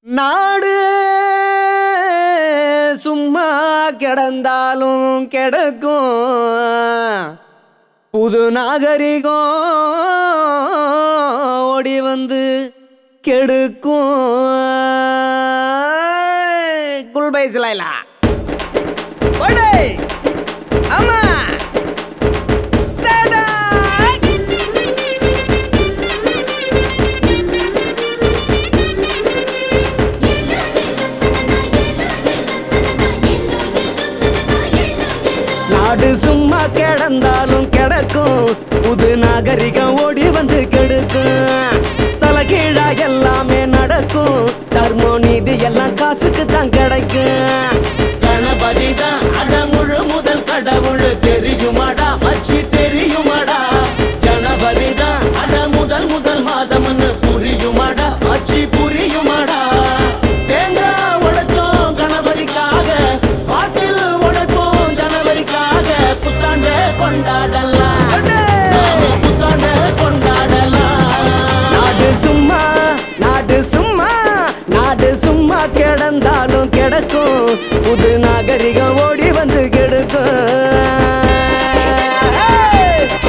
நாடு சும்மா கிடந்தாலும் கிடக்கும் புது நாகரிகம் ஓடி வந்து கெடுக்கும் குல் பைசலாயிலா ஓடே ஆமா டேடா. நாடு சும்மா கிடந்தாலும் கிடக்கும் புது நாகரிகம் ஓடி வந்து கெடுக்கும் தலைகீழா எல்லாமே நடக்கும் தர்மோ நீதி எல்லாம் காசுக்கு தான் கிடைக்கும் கணபதி தான் அடமுழு முதல் கடவுள் தெரியுமாடா மச்சி தெரியுமாடா ஜனவரி தான் அட முதல் முதல் மாதம்னு புரியுமாடா மச்சி புரியுமாடா தேங்காய் உடைச்சோம் கணபதிக்காக பாட்டில் உடைப்போம் ஜனவரிக்காக புத்தாண்டே கொண்டாடலாம் நாம புத்தாண்டே கொண்டாடலாம் நாடு சும்மா நாடு சும்மா நாடு சும்மா கிடந்தாலும் கிடக்கும் புது நாகரிகம் ஓடி வந்து கெடுக்கும் ஏய்!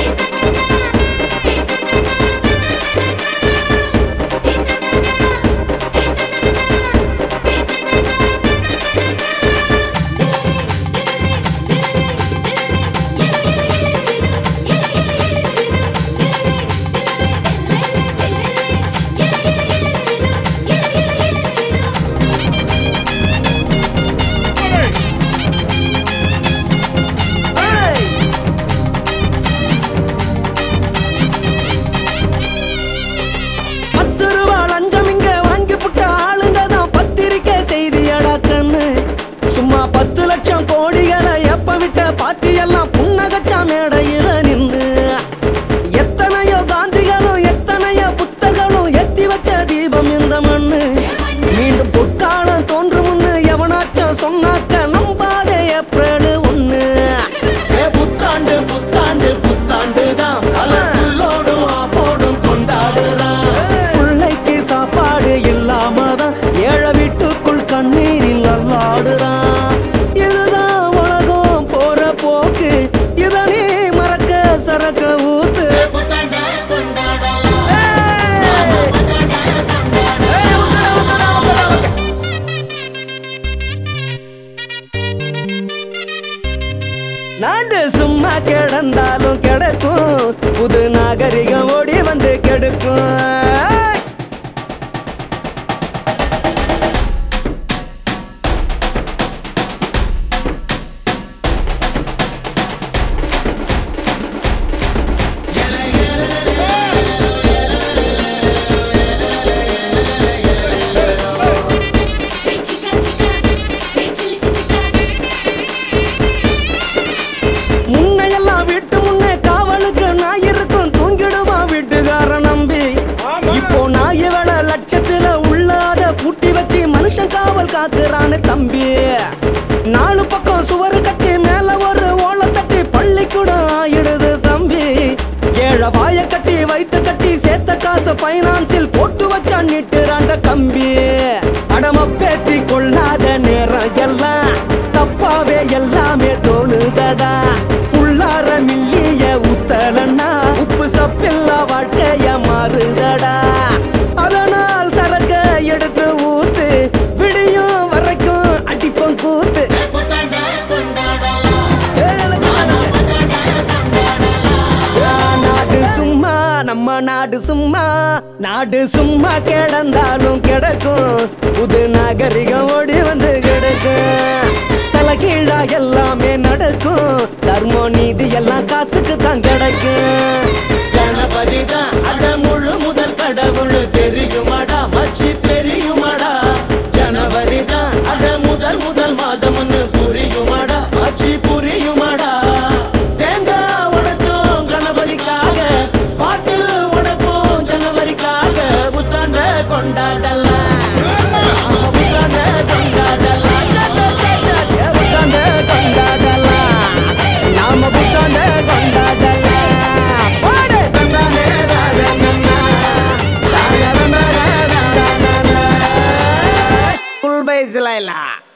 ஏய்! பத்து ரூபா லஞ்சம் இங்க வாங்கி புட்ட ஆளுங்க தான் பத்திரிக்கை செய்தி அடக்கன்னு சும்மா பத்து லட்சம் கோடிகளை எப்ப விட்ட பாத்தி எல்லாம் புன்னகச்சா மேடையில நின்று எத்தனையோ காந்திகளும் எத்தனையோ புத்தகளும் எத்தி வச்ச தீபம் இந்த மண்ணு மீண்டும் பொற்காலம் தோன்று முன்னு எவனாச்சும் சொன்னாக்க நம்பாதே ஏப்ரல் ஒண்ணு ஏ புத்தாண்டு புத்தாண்டு புத்தாண்டு தான் கலர்ஃபுல்லோடும் ஆஃபோடும் கொண்டாடுறான் பிள்ளைக்கு சாப்பாடு இல்லாமதான் ஏழை வீட்டுக்குள் கண்ணீரில் நல்லாடுறான் இதுதான் உலகம் போற போக்கு இதனே மறக்க சரக்க ஊத்து ஏ புத்தாண்டை கொண்டாடலாம் ஏய்! ஏய், உட்காரு, உட்காரு, உட்காரு. நாடு சும்மா கிடந்தாலும் கிடக்கும் புது நாகரிகம் ஓடி வந்து கெடுக்கும் முன்னையெல்லாம் வீட்டு முன்னே காவலுக்கு நாய் இருக்கும் தூங்கிடுமா வீட்டுக்கார நம்பி இப்போ நாய் வேலை லட்சத்துல உள்ளாத பூட்டி வச்சு மனுஷன் காவல் காக்குறான்னு தம்பி நாலு பக்கம் சுவர் கட்டி மேல ஒரு ஓலை தட்டி பள்ளிக்கூடம் ஆயிடுது தம்பி ஏழை வாய கட்டி வைத்து கட்டி சேர்த்த காசு பைனான்சில் போட்டு வச்சா நீட்டுறாண்ட கம்பி அடம பேத்தி கொள்ளாத நேரம் எல்லாம் தப்பாவே எல்லாமே தோணுதடா உள்ளார மில்லிய ஊத்தலன்னா உப்பு சப்பில்லா வாழ்க்கைய மாறுதடா அதனால் சரக்க எடுத்து ஊத்து விடியும் வரைக்கும் அடிப்போம் கூத்து ஏ புத்தாண்டை கொண்டாடலாம் கேளுங்க, கேளுங்க. ஆ, நாடு சும்மா நம்ம நாடு சும்மா நாடு சும்மா கிடந்தாலும் கிடக்கும் புது நாகரிகம் ஓடி வந்து கிடக்கும் தலைகீழா எல்லாமே நடக்கும் தர்மோ நீதி எல்லாம் காசுக்கு தான் கிடைக்கும் கணபதி தான் அடமுழு முதல் கடவுள் தெரியுமாடா மச்சி தெரியுமாடா ஜனவரி தான் அட முதல் முதல் மாதம்னு புரியுமாடா மச்சி புரியுமாடா தேங்காய் உடைச்சோம் கணபதிக்காக பாட்டில் உடைப்போம் ஜனவரிக்காக புத்தாண்ட கொண்டாடலாம் நாம புத்தாண்ட கொண்டாடலாம் புத்தாண்ட கொண்டாடலாம் நாம புத்தாண்ட ஜெய் சிலாயிலா